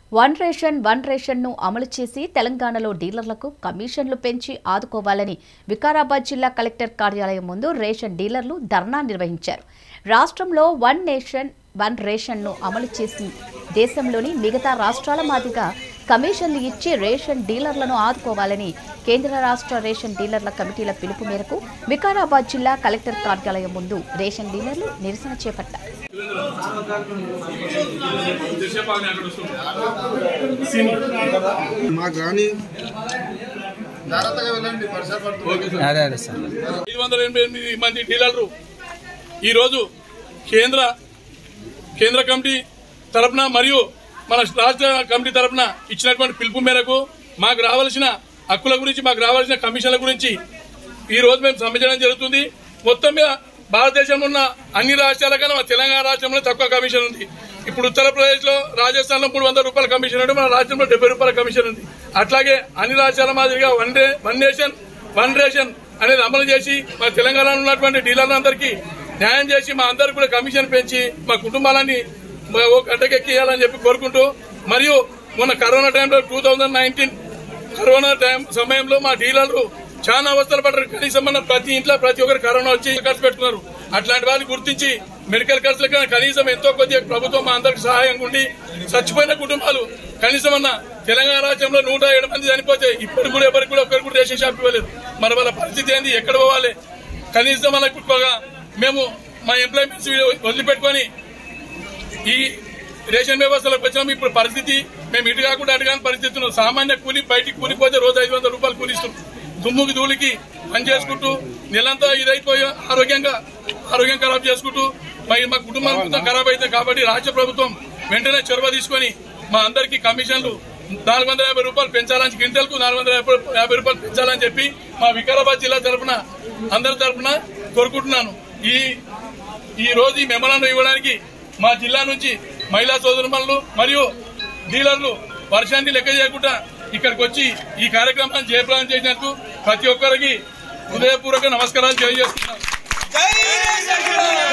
one ration one రేషన్ను అమలు చేసి తెలంగాణలో డీలర్లకు కమిషన్లు పెంచి ఆదుకోవాలని వికారాబాద్ జిల్లా కలెక్టర్ కార్యాలయం ముందు రేషన్ డీలర్లు ధర్నా నిర్వహించారు రాష్ట్రంలో వన్ నేషన్ వన్ రేషన్ను అమలు చేసి దేశంలోని మిగతా రాష్ట్రాల మాదిరిగా కమిషన్లు ఇచ్చి రేషన్ డీలర్లను ఆదుకోవాలని కేంద్ర రాష్ట్ర రేషన్ డీలర్ల కమిటీల పిలుపు మేరకు వికారాబాద్ జిల్లా కలెక్టర్ కార్యాలయం ముందు రేషన్ డీలర్లు నిరసన చేపట్టారు మాకు రాని అదే అదే సార్ ఐదు వందల ఎనభై ఎనిమిది మంది డీలర్లు ఈరోజు కేంద్ర కేంద్ర కమిటీ తరపున మరియు మన రాష్ట్ర కమిటీ తరపున ఇచ్చినటువంటి పిలుపు మేరకు మాకు రావాల్సిన హక్కుల గురించి మాకు రావాల్సిన కమిషన్ల గురించి ఈ రోజు మేము సమ్మించడం జరుగుతుంది మొత్తం మీద భారతదేశంలో ఉన్న అన్ని రాష్ట్రాల కన్నా మన తెలంగాణ రాష్ట్రంలో తక్కువ కమిషన్ ఉంది ఇప్పుడు ఉత్తరప్రదేశ్ లో రాజస్థాన్ లో మూడు వందల రూపాయల కమిషన్ ఉంటే మన రాష్ట్రంలో డెబ్బై రూపాయల కమిషన్ ఉంది అట్లాగే అన్ని రాష్ట్రాల మాదిరిగా one day one nation one ration అనేది అమలు చేసి మా తెలంగాణలో ఉన్నటువంటి డీలర్లందరికీ న్యాయం చేసి మా అందరికి కూడా కమిషన్ పెంచి మా కుటుంబాలని ఓ గడ్డకెక్కియాలని చెప్పి కోరుకుంటూ మరియు మొన్న కరోనా టైంలో two thousand nineteen corona time సమయంలో మా డీలర్లు చాలా అవస్థలు పడ్డారు కనీసం మన ప్రతి ఇంట్లో ప్రతి ఒక్కరు కరోనా వచ్చి ఖర్చు పెట్టుకున్నారు అట్లాంటి వాళ్ళు గుర్తించి మెడికల్ ఖర్చుల కన్నా కనీసం ఎంతో కొద్దిగా ప్రభుత్వం మా అందరికి సహాయంగా ఉండి చచ్చిపోయిన కుటుంబాలు కనీసం అన్న తెలంగాణ రాష్ట్రంలో నూట ఏడు మంది చనిపోతే ఇప్పటికి కూడా ఎవరికి కూడా ఒకరికి కూడా రేషన్ షాప్ ఇవ్వలేదు మరి వాళ్ళ పరిస్థితి ఏంది ఎక్కడ పోవాలి కనీసం మనకు ఒక మేము మా ఎంప్లాయ్మెంట్స్ వదిలిపెట్టుకొని ఈ రేషన్ వ్యవస్థలోకి వచ్చినాం ఇప్పుడు పరిస్థితి మేము ఇటు కాకుండా అటు కాని పరిస్థితి ఉన్నాం సామాన్య కూలి బయటికి కూలిపోతే రోజు ఐదు వందల రూపాయలు కూలిస్తున్నాం దుమ్ముకి ధూళికి పని చేసుకుంటూ నెలంతా ఇదైపోయి ఆరోగ్యంగా ఆరోగ్యం ఖరాబ్ చేసుకుంటూ మరి మా కుటుంబం మొత్తం ఖరాబ్ అయితే కాబట్టి రాష్ట్ర ప్రభుత్వం వెంటనే చొరవ తీసుకొని మా అందరికీ కమిషన్లు నాలుగు వందల యాభై రూపాయలు పెంచాలని క్వింటల్ కు నాలుగు వందల యాభై రూపాయలు పెంచాలని చెప్పి మా వికారాబాద్ జిల్లా తరఫున అందరి తరఫున కోరుకుంటున్నాను ఈ ఈ రోజు ఈ మెమరాండం ఇవ్వడానికి మా జిల్లా నుంచి మహిళా సోదరుమణులు మరియు డీలర్లు వర్షాన్ని లెక్క చేయకుండా ఇక్కడికి వచ్చి ఈ కార్యక్రమాన్ని జయప్రదం చేసినందుకు ప్రతి ఒక్కరికి హృదయపూర్వక నమస్కారాలు తెలియజేస్తున్నాను